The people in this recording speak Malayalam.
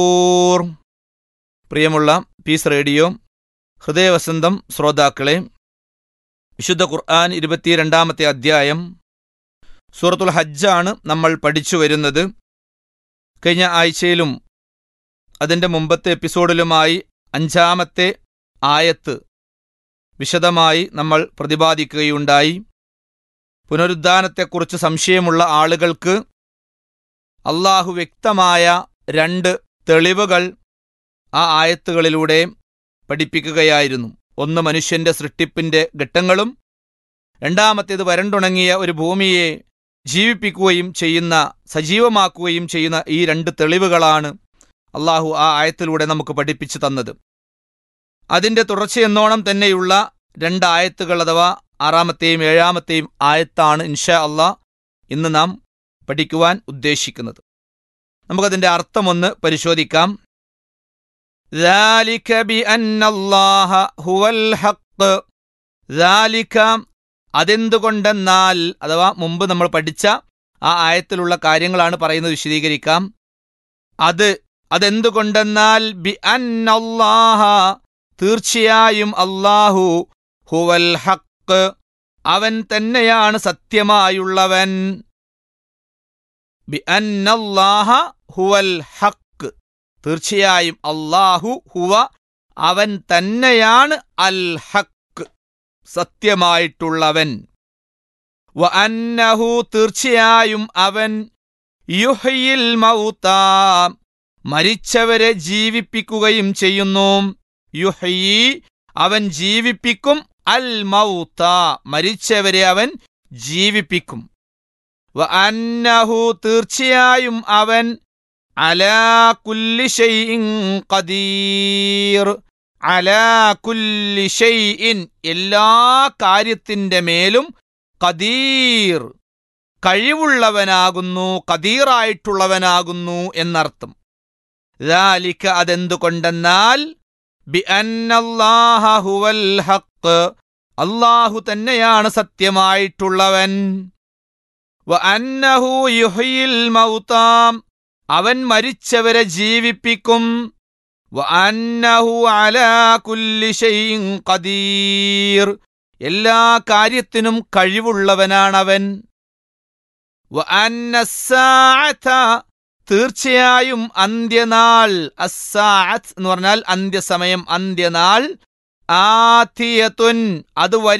ഓർ പ്രിയമുള്ള പീസ് റേഡിയോ ഹൃദയവസന്തം ശ്രോതാക്കളെ വിശുദ്ധ ഖുർആൻ ഇരുപത്തിരണ്ടാമത്തെ അധ്യായം സൂറത്തുൽ ഹജ്ജാണ് നമ്മൾ പഠിച്ചു വരുന്നത് കഴിഞ്ഞ ആഴ്ചയിലും അതിൻ്റെ മുമ്പത്തെ എപ്പിസോഡിലുമായി അഞ്ചാമത്തെ ആയത്ത് വിശദമായി നമ്മൾ പ്രതിപാദിക്കുകയുണ്ടായി പുനരുദ്ധാനത്തെക്കുറിച്ച് സംശയമുള്ള ആളുകൾക്ക് അള്ളാഹു വ്യക്തമായ രണ്ട് തെളിവുകൾ ആ ആയത്തുകളിലൂടെ പഠിപ്പിക്കുകയായിരുന്നു ഒന്ന് മനുഷ്യന്റെ സൃഷ്ടിപ്പിന്റെ ഘട്ടങ്ങളും രണ്ടാമത്തേത് വരണ്ടുണങ്ങിയ ഒരു ഭൂമിയെ ജീവിപ്പിക്കുകയും ചെയ്യുന്ന സജീവമാക്കുകയും ചെയ്യുന്ന ഈ രണ്ട് തെളിവുകളാണ് അള്ളാഹു ആ ആയത്തിലൂടെ നമുക്ക് പഠിപ്പിച്ചു തന്നത് അതിൻ്റെ തുടർച്ചയെന്നോണം തന്നെയുള്ള രണ്ട് ആയത്തുകൾ അഥവാ ആറാമത്തെയും ഏഴാമത്തെയും ആയത്താണ് ഇൻഷാ അള്ളാഹ് ഇന്ന് നാം പഠിക്കുവാൻ ഉദ്ദേശിക്കുന്നത് നമുക്കതിൻ്റെ അർത്ഥമൊന്ന് പരിശോധിക്കാം ذلك بأن الله هو الحق ذلك അതെന്തുകൊണ്ടെന്നാൽ അഥവാ മുമ്പ് നമ്മൾ പഠിച്ച ആ ആയത്തിലുള്ള കാര്യങ്ങളാണ് പറയുന്നത് വിശദീകരിക്കാം അത് അതെന്തുകൊണ്ടെന്നാൽ ബി അന്നല്ലാഹ തീർച്ചയായും അല്ലാഹു ഹുവൽ ഹക്ക് അവൻ തന്നെയാണ് സത്യമായുള്ളവൻ ബി അന്നല്ലാഹ ഹുവൽ ഹക്ക് തീർച്ചയായും അല്ലാഹു ഹുവ അവൻ തന്നെയാണ് അൽ ഹക്ക് സത്യമായിട്ടുള്ളവൻ വ അന്നഹു തീർച്ചയായും അവൻ യുഹയിൽ മൗത്ത മരിച്ചവരെ ജീവിപ്പിക്കുകയും ചെയ്യുന്നു യുഹയി അവൻ ജീവിപ്പിക്കും അൽ മൗത്ത മരിച്ചവരെ അവൻ ജീവിപ്പിക്കും വ അന്നഹു തീർച്ചയായും അവൻ അലാ കുല്ലി ഷൈഇൻ ഖദീർ അലാ കുല്ലി ഷൈഇൻ എല്ലാ കാര്യത്തിന്റെ മേലും ഖദീർ കഴിവുള്ളവനാകുന്നു ഖദീറായിട്ടുള്ളവനാകുന്നു എന്നർത്ഥം ذلك അതെന്തുകൊണ്ടെന്നാൽ ബി അന്നല്ലാഹ ഹുവൽ ഹഖ് അല്ലാഹു തന്നെയാണ് സത്യമായിട്ടുള്ളവൻ വ അന്നഹു യുഹ്യിൽ മൗതാം അവൻ മരിച്ചവരെ ജീവിപ്പിക്കും വ അന്നഹു അലാ കുല്ലി ഷൈഇൻ ഖദീർ എല്ലാ കാര്യത്തിനും കഴിവുള്ളവനാണവൻ വ അന്നസ്സാഅത തീർച്ചയായും അന്ത്യനാൾ അസ്സാഅത്ത് എന്ന് പറഞ്ഞാൽ അന്ത്യസമയം അന്ത്യനാൾ ആതിയത്തുൻ അത്